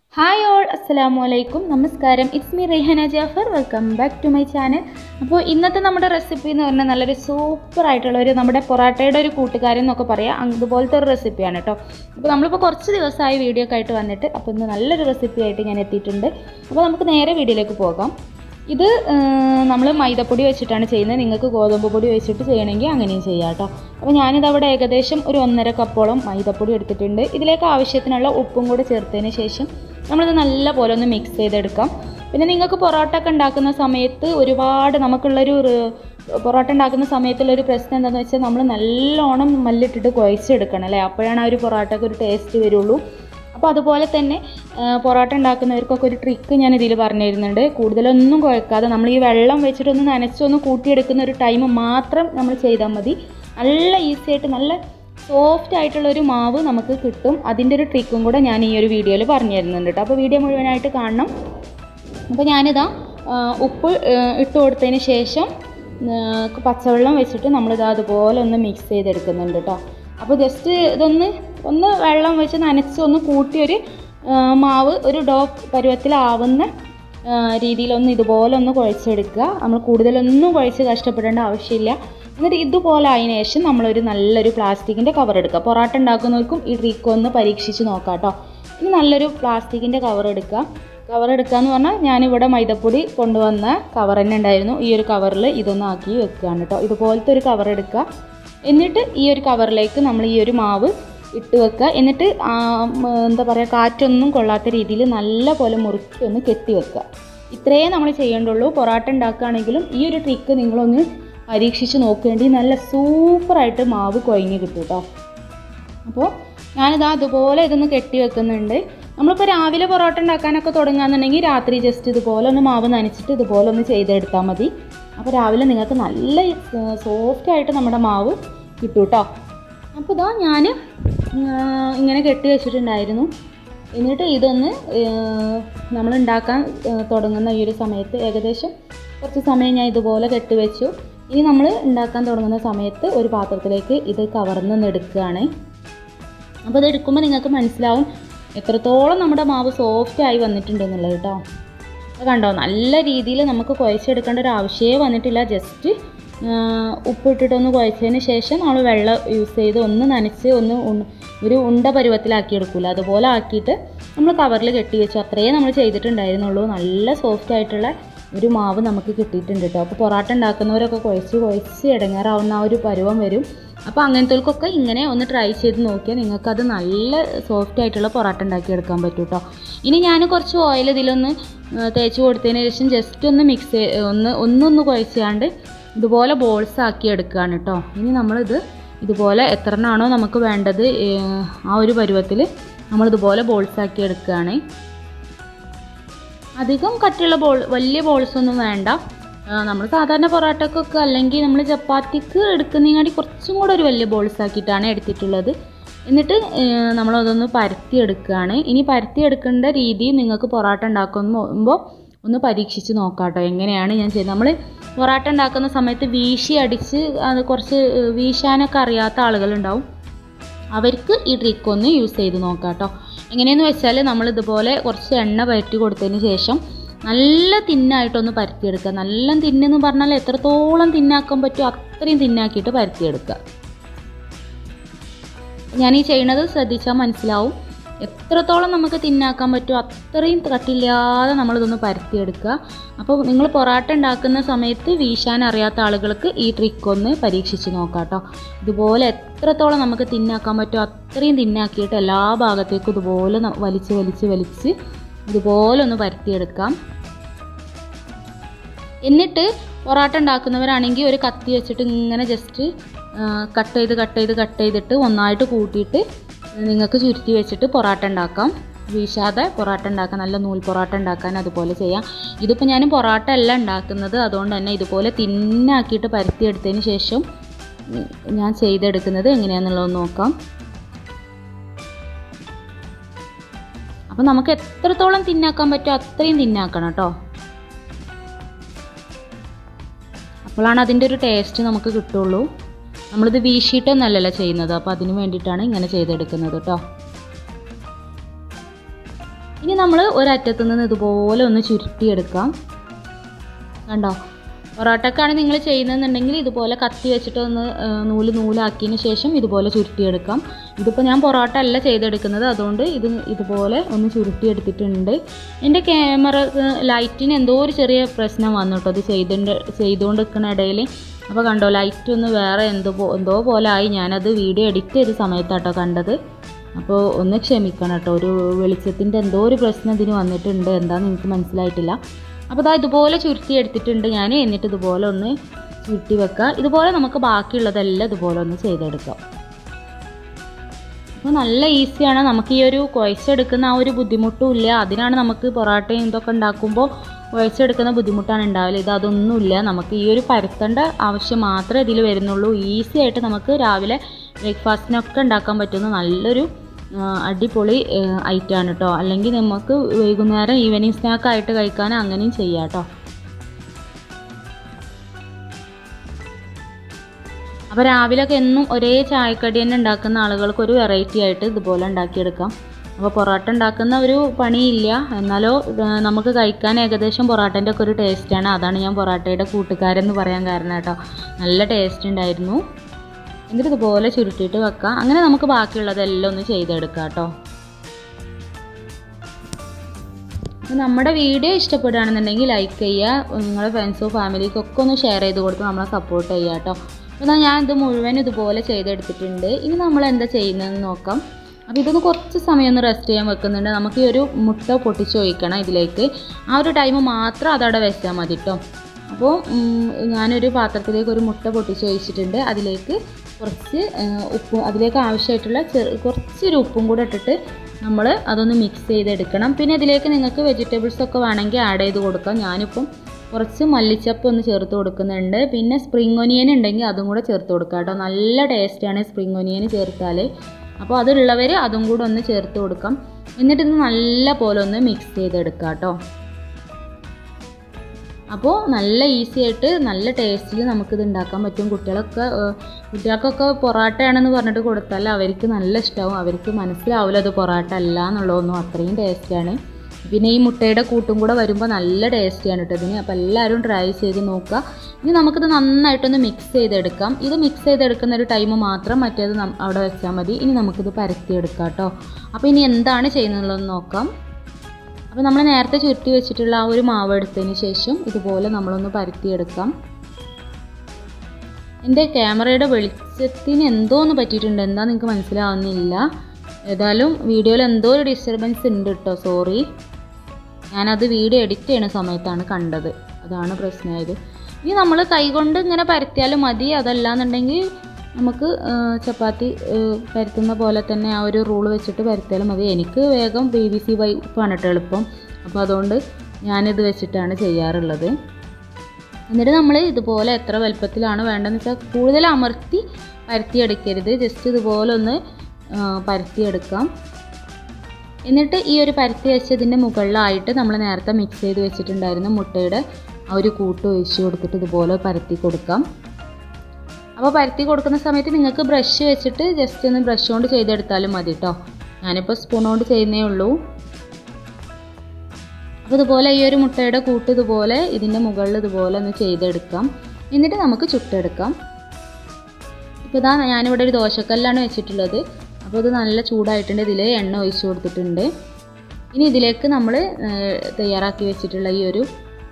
hi all അസ്സലാമു അലൈക്കും നമസ്കാരം it's me Rehana Jafar welcome back to my channel അപ്പോൾ ഇന്നത്തെ നമ്മുടെ റെസിപ്പി എന്ന് പറഞ്ഞാൽ നല്ലൊരു സൂപ്പർ ആയിട്ടുള്ള ഒരു നമ്മുടെ പൊറാട്ടയുടെ ഒരു കൂട്ടുകാരൻ എന്നൊക്കെ പറയാം അതുപോലത്തെ ഒരു റെസിപ്പിയാണ് കേട്ടോ അപ്പോൾ നമ്മളിപ്പോൾ കുറച്ച് ദിവസമായി വീഡിയോ ഒക്കെ ആയിട്ട് വന്നിട്ട് അപ്പോൾ ഇന്ന് നല്ലൊരു റെസിപ്പി ആയിട്ട് ഞാൻ എത്തിയിട്ടുണ്ട് അപ്പോൾ നമുക്ക് നേരെ വീഡിയോയിലേക്ക് പോകാം ഇത് നമ്മൾ മൈദപ്പൊടി വെച്ചിട്ടാണ് ചെയ്യുന്നത് നിങ്ങൾക്ക് ഗോതമ്പ് പൊടി വെച്ചിട്ട് ചെയ്യണമെങ്കിൽ അങ്ങനെയും ചെയ്യാം കേട്ടോ അപ്പോൾ ഞാനിത് അവിടെ ഏകദേശം ഒരു ഒന്നര കപ്പോളം മൈദപ്പൊടി എടുത്തിട്ടുണ്ട് ഇതിലേക്ക് ആവശ്യത്തിനുള്ള ഉപ്പും കൂടെ ചേർത്തതിന് ശേഷം നമ്മളിത് നല്ല പോലെ ഒന്ന് മിക്സ് ചെയ്തെടുക്കാം പിന്നെ നിങ്ങൾക്ക് പൊറോട്ട ഒക്കെ ഉണ്ടാക്കുന്ന സമയത്ത് ഒരുപാട് നമുക്കുള്ളൊരു റ്- പൊറോട്ട ഉണ്ടാക്കുന്ന സമയത്തുള്ളൊരു പ്രശ്നം എന്താണെന്ന് വെച്ചാൽ നമ്മൾ നല്ലോണം മല്ലിട്ടിട്ട് കുഴച്ചെടുക്കണം അല്ലേ അപ്പോഴാണ് ആ ഒരു പൊറോട്ടയ്ക്ക് ഒരു ടേസ്റ്റ് വരുള്ളൂ അപ്പോൾ അതുപോലെ തന്നെ ആ, പൊറോട്ട ഉണ്ടാക്കുന്നവർക്കൊക്കെ ഒരു ട്രിക്ക് ഞാൻ ഇതിൽ പറഞ്ഞു തരുന്നുണ്ട് കൂടുതലൊന്നും കുഴക്കാതെ നമ്മൾ ഈ വെള്ളം വെച്ചിട്ടൊന്ന് നനച്ചൊന്ന് കൂട്ടിയെടുക്കുന്ന ഒരു ടൈം മാത്രം നമ്മൾ ചെയ്താൽ മതി നല്ല ഈസി ആയിട്ട് നല്ല സോഫ്റ്റ് ആയിട്ടുള്ള ഒരു മാവ് നമുക്ക് കിട്ടും അതിൻ്റെ ഒരു ട്രിക്കും കൂടെ ഞാൻ ഈ ഒരു വീഡിയോയിൽ പറഞ്ഞു തരുന്നുണ്ട് കേട്ടോ അപ്പോൾ വീഡിയോ മുഴുവനായിട്ട് കാണണം അപ്പോൾ ഞാനിതാ ആ, ഉപ്പ് ആ, ഇട്ട് കൊടുത്തതിന് ശേഷം ആ, പച്ചവെള്ളം വെച്ചിട്ട് നമ്മളിതാ അതുപോലെ ഒന്ന് മിക്സ് ചെയ്തെടുക്കുന്നുണ്ട് കേട്ടോ അപ്പോൾ ജസ്റ്റ് ഇതൊന്ന് ഒന്ന് വെള്ളം വെച്ച് നനച്ച് ഒന്ന് കൂട്ടിയൊരു ആ, മാവ് ഒരു ഡോ പരുവത്തിലാവുന്ന ആ, രീതിയിലൊന്ന് ഇതുപോലെ ഒന്ന് കുഴച്ചെടുക്കുക നമ്മൾ കൂടുതലൊന്നും കുഴച്ച് കഷ്ടപ്പെടേണ്ട ആവശ്യമില്ല എന്നിട്ട് ഇതുപോലെ ആയതിനു ശേഷം നമ്മളൊരു നല്ലൊരു പ്ലാസ്റ്റിക്കിൻ്റെ കവർ എടുക്കുക പൊറോട്ട ഉണ്ടാക്കുന്നവർക്കും ഈ ട്രിക്ക് ഒന്ന് പരീക്ഷിച്ച് നോക്കാം കേട്ടോ ഇനി നല്ലൊരു പ്ലാസ്റ്റിക്കിൻ്റെ കവർ എടുക്കുക കവർ എടുക്കുക എന്ന് പറഞ്ഞാൽ ഞാനിവിടെ മൈദപ്പൊടി കൊണ്ടുവന്ന കവർ തന്നെ ഉണ്ടായിരുന്നു ഈ ഒരു കവറിൽ ഇതൊന്ന് ആക്കി വെക്കുകയാണ് കേട്ടോ ഇതുപോലത്തെ ഒരു കവർ എടുക്കുക എന്നിട്ട് ഈ ഒരു കവറിലേക്ക് നമ്മൾ ഈ ഒരു മാവ് ഇട്ട് വെക്കുക എന്നിട്ട് ആ, ഉം, എന്താ പറയുക കാറ്റൊന്നും കൊള്ളാത്ത രീതിയിൽ നല്ല പോലെ മുറുക്കി ഒന്ന് കെട്ടി വെക്കുക ഇത്രയേ നമ്മൾ ചെയ്യേണ്ടുള്ളൂ പൊറോട്ട ഉണ്ടാക്കുകയാണെങ്കിലും ഈ ഒരു ട്രിക്ക് നിങ്ങളൊന്ന് പരീക്ഷിച്ച് നോക്കേണ്ടി നല്ല സൂപ്പറായിട്ട് മാവ് കുഴഞ്ഞ് കിട്ടും കേട്ടോ അപ്പോൾ ഞാനിതാ അതുപോലെ ഇതൊന്ന് കെട്ടി വെക്കുന്നുണ്ട് നമ്മളിപ്പോൾ രാവിലെ പൊറോട്ട ഉണ്ടാക്കാനൊക്കെ തുടങ്ങുകയെന്നുണ്ടെങ്കിൽ രാത്രി ജസ്റ്റ് ഇതുപോലെ ഒന്ന് മാവ് നനച്ചിട്ട് ഇതുപോലെ ഒന്ന് ചെയ്തെടുത്താൽ മതി അപ്പോൾ രാവിലെ നിങ്ങൾക്ക് നല്ല സോഫ്റ്റ് ആയിട്ട് നമ്മുടെ മാവ് കിട്ടും കേട്ടോ അപ്പോൾ ഇതാ ഞാൻ ഇങ്ങനെ കെട്ടി വെച്ചിട്ടുണ്ടായിരുന്നു എന്നിട്ട് ഇതൊന്ന് നമ്മൾ ഉണ്ടാക്കാൻ തുടങ്ങുന്ന ഈ ഒരു സമയത്ത് ഏകദേശം കുറച്ച് സമയം ഞാൻ ഇതുപോലെ കെട്ടി വെച്ചു ഇനി നമ്മൾ ഉണ്ടാക്കാൻ തുടങ്ങുന്ന സമയത്ത് ഒരു പാത്രത്തിലേക്ക് ഇത് കവർന്ന് നിന്ന് എടുക്കുകയാണ് അപ്പോൾ ഇത് എടുക്കുമ്പോൾ നിങ്ങൾക്ക് മനസ്സിലാവും എത്രത്തോളം നമ്മുടെ മാവ് സോഫ്റ്റ് ആയി വന്നിട്ടുണ്ട് എന്നുള്ളത് കേട്ടോ അത് കണ്ടോ നല്ല രീതിയിൽ നമുക്ക് കുഴച്ചെടുക്കേണ്ട ഒരു ആവശ്യമേ വന്നിട്ടില്ല ജസ്റ്റ് ഉപ്പിട്ടിട്ടൊന്ന് കുഴച്ചതിന് ശേഷം നമ്മൾ വെള്ളം യൂസ് ചെയ്ത് ഒന്ന് നനച്ച് ഒന്ന് ഉൺ- ഒരു ഉണ്ട പരുവത്തിലാക്കി എടുക്കില്ല അതുപോലെ ആക്കിയിട്ട് നമ്മൾ കവറിൽ കെട്ടി വെച്ചു അത്രയേ നമ്മൾ ചെയ്തിട്ടുണ്ടായിരുന്നുള്ളൂ നല്ല സോഫ്റ്റ് ആയിട്ടുള്ള ഒരു മാവ് നമുക്ക് കിട്ടിയിട്ടുണ്ട് കേട്ടോ അപ്പോൾ പൊറോട്ട ഉണ്ടാക്കുന്നവരൊക്കെ കുഴച്ച് കുഴച്ച് ഇടങ്ങാറാവുന്ന ആ ഒരു പരുവം വരും അപ്പോൾ അങ്ങനത്തേക്കൊക്കെ ഇങ്ങനെ ഒന്ന് ട്രൈ ചെയ്ത് നോക്കിയാൽ നിങ്ങൾക്കത് നല്ല സോഫ്റ്റ് ആയിട്ടുള്ള പൊറോട്ട ഉണ്ടാക്കിയെടുക്കാൻ പറ്റും കേട്ടോ ഇനി ഞാൻ കുറച്ച് ഓയിൽ ഇതിലൊന്ന് ആ, തേച്ച് കൊടുത്തതിന് ശേഷം ജസ്റ്റ് ഒന്ന് മിക്സ് ഒന്ന് ഒന്നൊന്ന് കുഴച്ചാണ്ട് ഇതുപോലെ ബോൾസ് ആക്കി എടുക്കുകയാണ് കേട്ടോ ഇനി നമ്മളിത് ഇതുപോലെ എത്ര എണ്ണമാണോ നമുക്ക് വേണ്ടത് ഏ, ആ ഒരു പരുവത്തിൽ നമ്മളിതുപോലെ ബോൾസ് ആക്കി എടുക്കുകയാണ് അധികം കട്ടിയുള്ള ബോൾ വലിയ ബോൾസ് ഒന്നും വേണ്ട നമ്മൾ സാധാരണ പൊറോട്ടക്കൊക്കെ അല്ലെങ്കിൽ നമ്മൾ ചപ്പാത്തിക്ക് എടുക്കുന്നതിനാടി കുറച്ചും കൂടെ ഒരു വലിയ ബോൾസ് ആക്കിയിട്ടാണ് എടുത്തിട്ടുള്ളത് എന്നിട്ട് ഏഹ്, നമ്മളതൊന്ന് പരത്തി എടുക്കുകയാണ് ഇനി പരത്തി എടുക്കേണ്ട രീതി നിങ്ങൾക്ക് പൊറോട്ട ഉണ്ടാക്കുമ്പോൾ ഒന്ന് പരീക്ഷിച്ച് നോക്കാം കേട്ടോ എങ്ങനെയാണ് ഞാൻ ചെയ്യുന്നത് നമ്മൾ പൊറോട്ട ഉണ്ടാക്കുന്ന സമയത്ത് വീശി അടിച്ച് അത് കുറച്ച് ഏഹ്, വീശാനൊക്കെ അറിയാത്ത ആളുകളുണ്ടാവും അവർക്ക് ഈ ട്രിക്ക് ഒന്ന് യൂസ് ചെയ്ത് നോക്കാം കേട്ടോ എങ്ങനെയെന്ന് വെച്ചാൽ നമ്മൾ ഇതുപോലെ കുറച്ച് എണ്ണ പരറ്റി കൊടുത്തതിന് ശേഷം നല്ല തിന്നായിട്ടൊന്ന് പരത്തിയെടുക്കുക നല്ല തിന്നെന്ന് പറഞ്ഞാൽ എത്രത്തോളം തിന്നാക്കാൻ പറ്റുമോ അത്രയും തിന്നാക്കിയിട്ട് പരത്തിയെടുക്കുക ഞാൻ ഈ ചെയ്യണത് ശ്രദ്ധിച്ചാൽ മനസ്സിലാവും എത്രത്തോളം നമുക്ക് തിന്നാക്കാൻ പറ്റുമോ അത്രയും കട്ടില്ലാതെ നമ്മളിതൊന്ന് പരത്തിയെടുക്കുക അപ്പോൾ നിങ്ങൾ പൊറാട്ട ഉണ്ടാക്കുന്ന സമയത്ത് വീശാൻ അറിയാത്ത ആളുകൾക്ക് ഈ ട്രിക്ക് ഒന്ന് പരീക്ഷിച്ച് നോക്കാം കേട്ടോ ഇതുപോലെ എത്രത്തോളം നമുക്ക് തിന്നാക്കാൻ പറ്റുമോ അത്രയും തിന്നാക്കിയിട്ട് എല്ലാ ഭാഗത്തേക്കും ഇതുപോലെ ന- വലിച്ച് വലിച്ച് വലിച്ച് ഇതുപോലെ ഒന്ന് പരത്തിയെടുക്കാം എന്നിട്ട് പൊറാട്ട ഉണ്ടാക്കുന്നവരാണെങ്കിൽ ഒരു കത്തി വെച്ചിട്ട് ഇങ്ങനെ ജസ്റ്റ് കട്ട് ചെയ്ത് കട്ട് ചെയ്ത് കട്ട് ചെയ്തിട്ട് ഒന്നായിട്ട് കൂട്ടിയിട്ട് നിങ്ങൾക്ക് ചുരുട്ടി വെച്ചിട്ട് പൊറാട്ട ഉണ്ടാക്കാം വീശാതെ പൊറാട്ട ഉണ്ടാക്കാം നല്ല നൂൽ പൊറാട്ട ഉണ്ടാക്കാൻ അതുപോലെ ചെയ്യാം ഇതിപ്പോൾ ഞാൻ പൊറാട്ട അല്ല ഉണ്ടാക്കുന്നത് അതുകൊണ്ട് തന്നെ ഇതുപോലെ തിന്നാക്കിയിട്ട് പരത്തിയെടുത്തതിന് ശേഷം ഉം, ഞാൻ ചെയ്തെടുക്കുന്നത് എങ്ങനെയാണെന്നുള്ളത് നോക്കാം അപ്പോൾ നമുക്ക് എത്രത്തോളം തിന്നാക്കാൻ പറ്റുമോ അത്രയും തിന്നാക്കണം കേട്ടോ അപ്പോഴാണ് അതിൻ്റെ ഒരു ടേസ്റ്റ് നമുക്ക് കിട്ടുള്ളൂ നമ്മളിത് വീശിയിട്ടൊന്നല്ലല്ലോ ചെയ്യുന്നത് അപ്പോൾ അതിന് വേണ്ടിയിട്ടാണ് ഇങ്ങനെ ചെയ്തെടുക്കുന്നത് കേട്ടോ ഇനി നമ്മൾ ഒരറ്റത്തു നിന്ന് ഇതുപോലെ ഒന്ന് ചുരുട്ടിയെടുക്കാം കണ്ടോ പൊറോട്ടക്കാണ് നിങ്ങൾ ചെയ്യുന്നതെന്നുണ്ടെങ്കിൽ ഇതുപോലെ കത്തി വെച്ചിട്ട് ഒന്ന് ആ, നൂല് നൂലാക്കിയതിന് ശേഷം ഇതുപോലെ ചുരുട്ടിയെടുക്കാം ഇതിപ്പോൾ ഞാൻ പൊറോട്ട അല്ല ചെയ്തെടുക്കുന്നത് അതുകൊണ്ട് ഇത് ഇതുപോലെ ഒന്ന് ചുരുട്ടിയെടുത്തിട്ടുണ്ട് എൻ്റെ ക്യാമറ ലൈറ്റിന് എന്തോ ഒരു ചെറിയ പ്രശ്നം വന്നു കേട്ടോ അത് ചെയ്തിട്ട് ചെയ്തുകൊണ്ട് നിൽക്കുന്ന ഇടയിൽ അപ്പോൾ കണ്ടോ ലൈറ്റ് ഒന്ന് വേറെ എന്തോ പോ- എന്തോ പോലെ ആയി ഞാനത് വീഡിയോ എഡിറ്റ് ചെയ്ത സമയത്താട്ടോ കണ്ടത് അപ്പോൾ ഒന്ന് ക്ഷമിക്കണം കേട്ടോ ഒരു വെളിച്ചത്തിൻ്റെ എന്തോ ഒരു പ്രശ്നം ഇതിന് വന്നിട്ടുണ്ട് എന്താണെന്ന് എനിക്ക് മനസ്സിലായിട്ടില്ല അപ്പോൾ ഇതാ ഇതുപോലെ ചുരുട്ടി എടുത്തിട്ടുണ്ട് ഞാൻ എന്നിട്ട് ഇതുപോലെ ഒന്ന് ചുരുട്ടി വെക്കുക ഇതുപോലെ നമുക്ക് ബാക്കിയുള്ളതെല്ലാം ഇതുപോലെ ഒന്ന് ചെയ്തെടുക്കാം അപ്പോൾ നല്ല ഈസിയാണ് നമുക്ക് ഈ ഒരു കുഴച്ചെടുക്കുന്ന ആ ഒരു ബുദ്ധിമുട്ടും ഇല്ല അതിനാണ് നമുക്ക് പൊറോട്ടയും ഇതൊക്കെ ഉണ്ടാക്കുമ്പോൾ കുഴച്ചെടുക്കുന്ന ബുദ്ധിമുട്ടാണ് ഉണ്ടാവില്ല ഇത് അതൊന്നുമില്ല നമുക്ക് ഈ ഒരു പരത്തേണ്ട ആവശ്യം മാത്രമേ ഇതിൽ വരുന്നുള്ളൂ ഈസി ആയിട്ട് നമുക്ക് രാവിലെ ബ്രേക്ക്ഫാസ്റ്റിനൊക്കെ ഉണ്ടാക്കാൻ പറ്റുന്ന നല്ലൊരു ആ, അടിപൊളി ഐറ്റമാണ് കേട്ടോ അല്ലെങ്കിൽ നമുക്ക് വൈകുന്നേരം ഈവനിങ് സ്നാക്കായിട്ട് കഴിക്കാൻ അങ്ങനെയും ചെയ്യാം കേട്ടോ അപ്പോൾ രാവിലെയൊക്കെ എന്നും ഒരേ ചായക്കടി തന്നെ ഉണ്ടാക്കുന്ന ആളുകൾക്ക് ഒരു വെറൈറ്റി ആയിട്ട് ഇതുപോലെ ഉണ്ടാക്കിയെടുക്കാം അപ്പോൾ പൊറോട്ട ഉണ്ടാക്കുന്ന ഒരു പണിയില്ല എന്നാലോ ആ, നമുക്ക് കഴിക്കാൻ ഏകദേശം പൊറോട്ടൻ്റെ ഒക്കെ ഒരു ടേസ്റ്റാണ് അതാണ് ഞാൻ പൊറോട്ടയുടെ കൂട്ടുകാരെന്ന് പറയാൻ കാരണം കേട്ടോ നല്ല ടേസ്റ്റ് ഉണ്ടായിരുന്നു എന്നിട്ട് ഇതുപോലെ ചുരുട്ടിയിട്ട് വെക്കാം അങ്ങനെ നമുക്ക് ബാക്കിയുള്ളതെല്ലാം ഒന്ന് ചെയ്തെടുക്കാം കേട്ടോ അപ്പോൾ നമ്മുടെ വീഡിയോ ഇഷ്ടപ്പെടുകയാണെന്നുണ്ടെങ്കിൽ ലൈക്ക് ചെയ്യുക നിങ്ങളുടെ ഫ്രണ്ട്സോ ഫാമിലിക്കൊക്കെ ഒന്ന് ഷെയർ ചെയ്ത് കൊടുത്ത് നമ്മളെ സപ്പോർട്ട് ചെയ്യുക കേട്ടോ എന്നാൽ ഞാൻ ഇത് മുഴുവൻ ഇതുപോലെ ചെയ്തെടുത്തിട്ടുണ്ട് ഇനി നമ്മൾ എന്താ ചെയ്യുന്നതെന്ന് നോക്കാം അപ്പോൾ ഇതൊന്ന് കുറച്ച് സമയം ഒന്ന് റെസ്റ്റ് ചെയ്യാൻ വെക്കുന്നുണ്ട് നമുക്ക് ഈ ഒരു മുട്ട പൊട്ടിച്ച് ഒഴിക്കണം ഇതിലേക്ക് ആ ഒരു ടൈം മാത്രം അതവിടെ വെച്ചാൽ മതി കേട്ടോ അപ്പോൾ ഉം, ഞാനൊരു പാത്രത്തിലേക്ക് ഒരു മുട്ട പൊട്ടിച്ച് ഒഴിച്ചിട്ടുണ്ട് അതിലേക്ക് കുറച്ച് ആ, ഉപ്പ് അതിലേക്ക് ആവശ്യമായിട്ടുള്ള ചെറു കുറച്ചൊരു ഉപ്പും കൂടെ ഇട്ടിട്ട് നമ്മൾ അതൊന്ന് മിക്സ് ചെയ്തെടുക്കണം പിന്നെ ഇതിലേക്ക് നിങ്ങൾക്ക് വെജിറ്റബിൾസ് ഒക്കെ വേണമെങ്കിൽ ആഡ് ചെയ്ത് കൊടുക്കാം ഞാനിപ്പം കുറച്ച് മല്ലിച്ചപ്പ് ഒന്ന് ചേർത്ത് കൊടുക്കുന്നുണ്ട് പിന്നെ സ്പ്രിംഗ് ഒനിയൻ ഉണ്ടെങ്കിൽ അതും കൂടെ ചേർത്ത് കൊടുക്കാം കേട്ടോ നല്ല ടേസ്റ്റാണ് സ്പ്രിംഗ് ഒനിയൻ ചേർത്താൽ അപ്പോൾ അതുള്ളവർ അതും കൂടെ ഒന്ന് ചേർത്ത് കൊടുക്കാം എന്നിട്ട് ഇത് നല്ല പോലെ ഒന്ന് മിക്സ് ചെയ്തെടുക്കാം കേട്ടോ അപ്പോൾ നല്ല ഈസി ആയിട്ട് നല്ല ടേസ്റ്റിൽ നമുക്കിത് ഉണ്ടാക്കാൻ പറ്റും കുട്ടികളൊക്കെ ഏഹ്, കുട്ടികൾക്കൊക്കെ പൊറോട്ടയാണെന്ന് പറഞ്ഞിട്ട് കൊടുത്താൽ അവർക്ക് നല്ല ഇഷ്ടമാവും അവർക്ക് മനസ്സിലാവില്ല അത് പൊറോട്ട അല്ല എന്നുള്ളതൊന്നും അത്രയും ടേസ്റ്റാണ് പിന്നെ ഈ മുട്ടയുടെ കൂട്ടും കൂടെ വരുമ്പോൾ നല്ല ടേസ്റ്റിയാണ് കേട്ടോ ഇതിന് അപ്പോൾ എല്ലാവരും ട്രൈ ചെയ്ത് നോക്കുക ഇനി നമുക്കിത് നന്നായിട്ടൊന്ന് മിക്സ് ചെയ്തെടുക്കാം ഇത് മിക്സ് ചെയ്തെടുക്കുന്ന ഒരു ടൈം മാത്രം മറ്റേത് നം- അവിടെ വെച്ചാൽ മതി ഇനി നമുക്കിത് പരത്തിയെടുക്കാം കേട്ടോ അപ്പോൾ ഇനി എന്താണ് ചെയ്യുന്നതെന്ന് നോക്കാം അപ്പോൾ നമ്മൾ നേരത്തെ ചുരുട്ടി വെച്ചിട്ടുള്ള ആ ഒരു മാവ് എടുത്തതിന് ശേഷം ഇതുപോലെ നമ്മളൊന്ന് പരത്തിയെടുക്കാം എൻ്റെ ക്യാമറയുടെ വെളിച്ചത്തിന് എന്തോ ഒന്ന് പറ്റിയിട്ടുണ്ട് എന്താ നിങ്ങൾക്ക് മനസ്സിലാവുന്നില്ല ഏതായാലും വീഡിയോയിൽ എന്തോ ഒരു ഡിസ്റ്റർബൻസ് ഉണ്ട് കേട്ടോ സോറി ഞാനത് വീഡിയോ എഡിറ്റ് ചെയ്യുന്ന സമയത്താണ് കണ്ടത് അതാണ് പ്രശ്നമായത് ഇനി നമ്മൾ കൈകൊണ്ട് ഇങ്ങനെ പരത്തിയാലും മതി അതല്ലാന്നുണ്ടെങ്കിൽ നമുക്ക് ആ, ചപ്പാത്തി ആ, പരത്തുന്ന പോലെ തന്നെ ആ ഒരു റൂൾ വെച്ചിട്ട് പരത്തിയാലും മതി എനിക്ക് വേഗം ബി ബി സി വൈപ്പാണ് കേട്ടോ എളുപ്പം അപ്പോൾ അതുകൊണ്ട് ഞാനിത് വെച്ചിട്ടാണ് ചെയ്യാറുള്ളത് എന്നിട്ട് നമ്മൾ ഇതുപോലെ എത്ര വലുപ്പത്തിലാണ് വേണ്ടതെന്ന് വെച്ചാൽ കൂടുതൽ അമർത്തി പരത്തിയെടുക്കരുത് ജസ്റ്റ് ഇതുപോലെ ഒന്ന് ആ, പരത്തിയെടുക്കാം എന്നിട്ട് ഈ ഒരു പരത്തി വെച്ചതിൻ്റെ മുകളിലായിട്ട് നമ്മൾ നേരത്തെ മിക്സ് ചെയ്ത് വെച്ചിട്ടുണ്ടായിരുന്ന മുട്ടയുടെ ആ ഒരു കൂട്ട് ഒഴിച്ച് കൊടുത്തിട്ട് ഇതുപോലെ പരത്തി കൊടുക്കാം അപ്പോൾ പരത്തി കൊടുക്കുന്ന സമയത്ത് നിങ്ങൾക്ക് ബ്രഷ് വെച്ചിട്ട് ജസ്റ്റ് ഒന്ന് ബ്രഷ് കൊണ്ട് ചെയ്തെടുത്താലും മതി കേട്ടോ ഞാനിപ്പോൾ സ്പൂൺ കൊണ്ട് ചെയ്യുന്നേ ഉള്ളൂ അപ്പോൾ ഇതുപോലെ ഈ ഒരു മുട്ടയുടെ കൂട്ട് ഇതുപോലെ ഇതിൻ്റെ മുകളിൽ ഇതുപോലെ ഒന്ന് ചെയ്തെടുക്കാം എന്നിട്ട് നമുക്ക് ചുട്ടെടുക്കാം ഇപ്പോൾ ഇതാ ഞാനിവിടെ ഒരു ദോശക്കല്ലാണ് വെച്ചിട്ടുള്ളത് അപ്പോൾ ഇത് നല്ല ചൂടായിട്ടുണ്ട് ഇതിൽ എണ്ണ ഒഴിച്ചു കൊടുത്തിട്ടുണ്ട് ഇനി ഇതിലേക്ക് നമ്മൾ തയ്യാറാക്കി വെച്ചിട്ടുള്ള ഈ ഒരു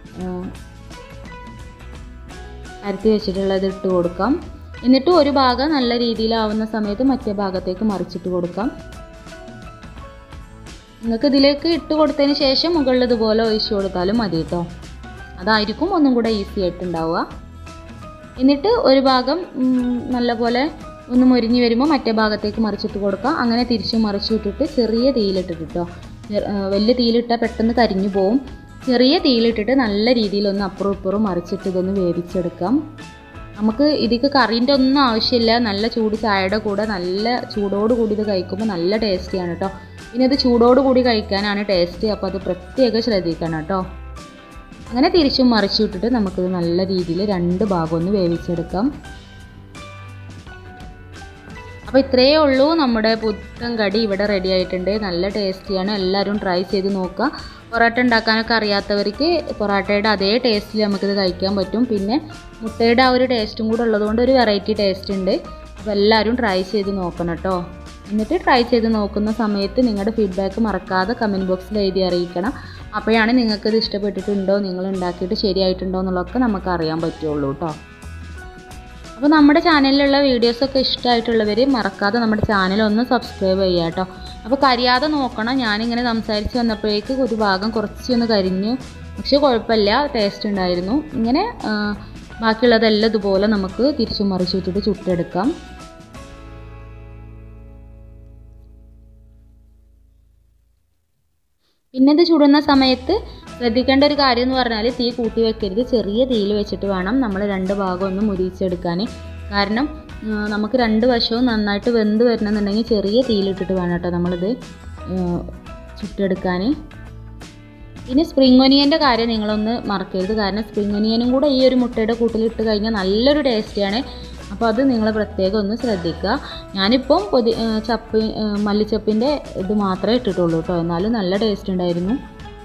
അരത്തി വെച്ചിട്ടുള്ളത് ഇട്ട് കൊടുക്കാം എന്നിട്ട് ഒരു ഭാഗം നല്ല രീതിയിലാവുന്ന സമയത്ത് മറ്റേ ഭാഗത്തേക്ക് മറിച്ചിട്ട് കൊടുക്കാം നിങ്ങൾക്ക് ഇതിലേക്ക് ഇട്ട് കൊടുത്തതിന് ശേഷം മുകളിൽ ഇതുപോലെ ഒഴിച്ചു കൊടുത്താലും മതി കേട്ടോ അതായിരിക്കും ഒന്നും കൂടെ ഈസി ആയിട്ടുണ്ടാവുക എന്നിട്ട് ഒരു ഭാഗം ഉം, നല്ലപോലെ ഒന്ന് മൊരിഞ്ഞ് വരുമ്പോൾ മറ്റേ ഭാഗത്തേക്ക് മറിച്ചിട്ട് കൊടുക്കാം അങ്ങനെ തിരിച്ച് മറിച്ചിട്ടിട്ട് ചെറിയ തീയിലിട്ടിട്ട് കേട്ടോ ചെറു- ആ, വലിയ തീയിലിട്ടാൽ പെട്ടെന്ന് കരിഞ്ഞു പോവും ചെറിയ തീയിലിട്ടിട്ട് നല്ല രീതിയിൽ ഒന്ന് അപ്പുറം ഇപ്പുറം മറിച്ചിട്ട് ഇതൊന്ന് വേവിച്ചെടുക്കാം നമുക്ക് ഇതിക്ക് കറീൻ്റെ ഒന്നും ആവശ്യമില്ല നല്ല ചൂട് ചായയുടെ കൂടെ നല്ല ചൂടോട് കൂടി ഇത് കഴിക്കുമ്പോൾ നല്ല ടേസ്റ്റിയാണ് കേട്ടോ പിന്നെ ഇത് ചൂടോട് കൂടി കഴിക്കാനാണ് ടേസ്റ്റ് അപ്പോൾ അത് പ്രത്യേകം ശ്രദ്ധിക്കണം കേട്ടോ അങ്ങനെ തിരിച്ചും മറിച്ചു വിട്ടിട്ട് നമുക്കിത് നല്ല രീതിയിൽ രണ്ട് ഭാഗം ഒന്ന് വേവിച്ചെടുക്കാം അപ്പോൾ അപ്പോൾ ഇത്രയേ ഉള്ളൂ നമ്മുടെ പുത്തൻ കടി ഇവിടെ റെഡി ആയിട്ടുണ്ട് നല്ല ടേസ്റ്റിയാണ് എല്ലാവരും ട്രൈ ചെയ്ത് നോക്കുക പൊറോട്ട ഉണ്ടാക്കാനൊക്കെ അറിയാത്തവർക്ക് പൊറോട്ടയുടെ അതേ ടേസ്റ്റിൽ നമുക്കിത് കഴിക്കാൻ പറ്റും പിന്നെ മുട്ടയുടെ ആ ഒരു ടേസ്റ്റും കൂടെ ഉള്ളതുകൊണ്ട് ഒരു വെറൈറ്റി ടേസ്റ്റ് ഉണ്ട് അപ്പോൾ എല്ലാവരും ട്രൈ ചെയ്ത് നോക്കണം കേട്ടോ എന്നിട്ട് ട്രൈ ചെയ്ത് നോക്കുന്ന സമയത്ത് നിങ്ങളുടെ ഫീഡ്ബാക്ക് മറക്കാതെ കമൻറ്റ് ബോക്സിൽ എഴുതി അറിയിക്കണം അപ്പോഴാണ് നിങ്ങൾക്കിത് ഇഷ്ടപ്പെട്ടിട്ടുണ്ടോ നിങ്ങൾ ഉണ്ടാക്കിയിട്ട് ശരിയായിട്ടുണ്ടോ എന്നുള്ളതൊക്കെ നമുക്ക് അറിയാൻ പറ്റുള്ളൂ കേട്ടോ അപ്പോൾ നമ്മുടെ ചാനലിലുള്ള വീഡിയോസൊക്കെ ഇഷ്ടമായിട്ടുള്ളവർ മറക്കാതെ നമ്മുടെ ചാനൽ ഒന്ന് സബ്സ്ക്രൈബ് ചെയ്യുക കേട്ടോ അപ്പോൾ കരിയാതെ നോക്കണം ഞാനിങ്ങനെ സംസാരിച്ച് വന്നപ്പോഴേക്ക് ഒരു ഭാഗം കുറച്ചൊന്ന് കരിഞ്ഞു പക്ഷേ കുഴപ്പമില്ല ടേസ്റ്റ് ഉണ്ടായിരുന്നു ഇങ്ങനെ ആ, ബാക്കിയുള്ളതെല്ലാം ഇതുപോലെ നമുക്ക് തിരിച്ചും മറിച്ചിട്ടിട്ട് ചുട്ടെടുക്കാം പിന്നെ ഇത് ചുടുന്ന സമയത്ത് ശ്രദ്ധിക്കേണ്ട ഒരു കാര്യം എന്ന് പറഞ്ഞാൽ തീ കൂട്ടി വെക്കരുത് ചെറിയ തീയിൽ വെച്ചിട്ട് വേണം നമ്മൾ രണ്ട് ഭാഗം ഒന്ന് മുരിച്ചെടുക്കാൻ കാരണം ആ, നമുക്ക് രണ്ട് വശവും നന്നായിട്ട് വെന്ത് വരണമെന്നുണ്ടെങ്കിൽ ചെറിയ തീയിലിട്ടിട്ട് വേണം കേട്ടോ നമ്മളിത് ആ, ചുട്ടെടുക്കാൻ പിന്നെ സ്പ്രിംഗ് ഒനിയൻ്റെ കാര്യം നിങ്ങളൊന്ന് മറക്കരുത് കാരണം സ്പ്രിംഗ് ഒനിയനും കൂടെ ഈ ഒരു മുട്ടയുടെ കൂട്ടിലിട്ട് കഴിഞ്ഞാൽ നല്ലൊരു ടേസ്റ്റിയാണ് അപ്പോൾ അത് നിങ്ങൾ പ്രത്യേകം ഒന്ന് ശ്രദ്ധിക്കുക ഞാനിപ്പം പൊതി ആ, ചപ്പ് ആ, മല്ലിച്ചപ്പിൻ്റെ ഇത് മാത്രമേ ഇട്ടിട്ടുള്ളൂ കേട്ടോ എന്നാലും നല്ല ടേസ്റ്റ് ഉണ്ടായിരുന്നു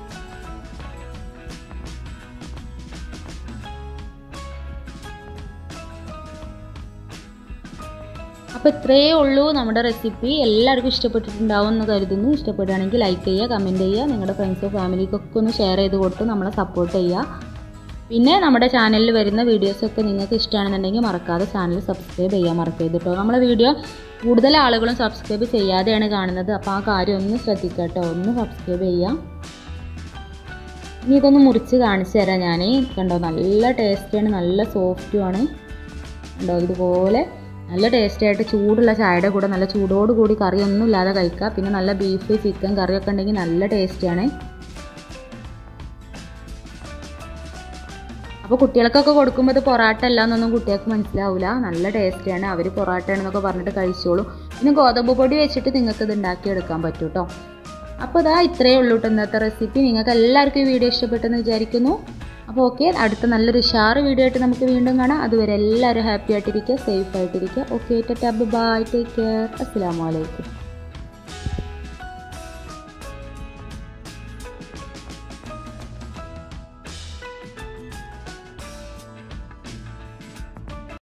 അപ്പോൾ ഇത്രയേ ഉള്ളൂ നമ്മുടെ റെസിപ്പി എല്ലാവർക്കും ഇഷ്ടപ്പെട്ടിട്ടുണ്ടാവും എന്ന് കരുതുന്നു ഇഷ്ടപ്പെടുകയാണെങ്കിൽ ലൈക്ക് ചെയ്യുക കമൻറ്റ് ചെയ്യുക നിങ്ങളുടെ ഫ്രണ്ട്സോ ഫാമിലിക്കൊക്കെ ഒന്ന് ഷെയർ ചെയ്ത് കൊടുത്ത് നമ്മളെ സപ്പോർട്ട് ചെയ്യുക പിന്നെ നമ്മുടെ ചാനലിൽ വരുന്ന വീഡിയോസൊക്കെ നിങ്ങൾക്ക് ഇഷ്ടമാണെന്നുണ്ടെങ്കിൽ മറക്കാതെ ചാനൽ സബ്സ്ക്രൈബ് ചെയ്യാൻ മറക്കരുത് കേട്ടോ നമ്മളെ വീഡിയോ കൂടുതൽ ആളുകളും സബ്സ്ക്രൈബ് ചെയ്യാതെയാണ് കാണുന്നത് അപ്പോൾ ആ കാര്യം ഒന്ന് ശ്രദ്ധിക്കുക കേട്ടോ ഒന്ന് സബ്സ്ക്രൈബ് ചെയ്യാം ഇനി ഇതൊന്ന് മുറിച്ച് കാണിച്ചു തരാം ഞാൻ കണ്ടോ നല്ല ടേസ്റ്റിയാണ് നല്ല സോഫ്റ്റുമാണ് കണ്ടോ ഇതുപോലെ നല്ല ടേസ്റ്റി ആയിട്ട് ചൂടുള്ള ചായയുടെ കൂടെ നല്ല ചൂടോട് കൂടി കറിയൊന്നും ഇല്ലാതെ കഴിക്കുക പിന്നെ നല്ല ബീഫ് ചിക്കൻ കറിയൊക്കെ ഉണ്ടെങ്കിൽ നല്ല ടേസ്റ്റിയാണ് അപ്പോൾ കുട്ടികൾക്കൊക്കെ കൊടുക്കുമ്പോൾ ഇത് പൊറാട്ട അല്ല എന്നൊന്നും കുട്ടികൾക്ക് മനസ്സിലാവില്ല നല്ല ടേസ്റ്റിയാണ് അവർ പൊറാട്ടയാണെന്നൊക്കെ പറഞ്ഞിട്ട് കഴിച്ചോളും പിന്നെ ഗോതമ്പ് പൊടി വെച്ചിട്ട് നിങ്ങൾക്ക് ഇത് ഉണ്ടാക്കിയെടുക്കാൻ പറ്റും കേട്ടോ അപ്പോൾ ഇതാ ഇത്രയേ ഉള്ളൂ കേട്ടോ ഇന്നത്തെ റെസിപ്പി നിങ്ങൾക്ക് എല്ലാവർക്കും ഈ വീഡിയോ ഇഷ്ടപ്പെട്ടെന്ന് വിചാരിക്കുന്നു അപ്പോൾ ഓക്കെ അടുത്ത നല്ലൊരു ഉഷാറ് വീഡിയോ ആയിട്ട് നമുക്ക് വീണ്ടും കാണാം അതുവരെ എല്ലാവരും ഹാപ്പി ആയിട്ടിരിക്കുക സേഫ് ആയിട്ടിരിക്കുക ഓക്കെ ടാ ബൈ ടേക്ക് കെയർ അസ്സാം വലൈക്കും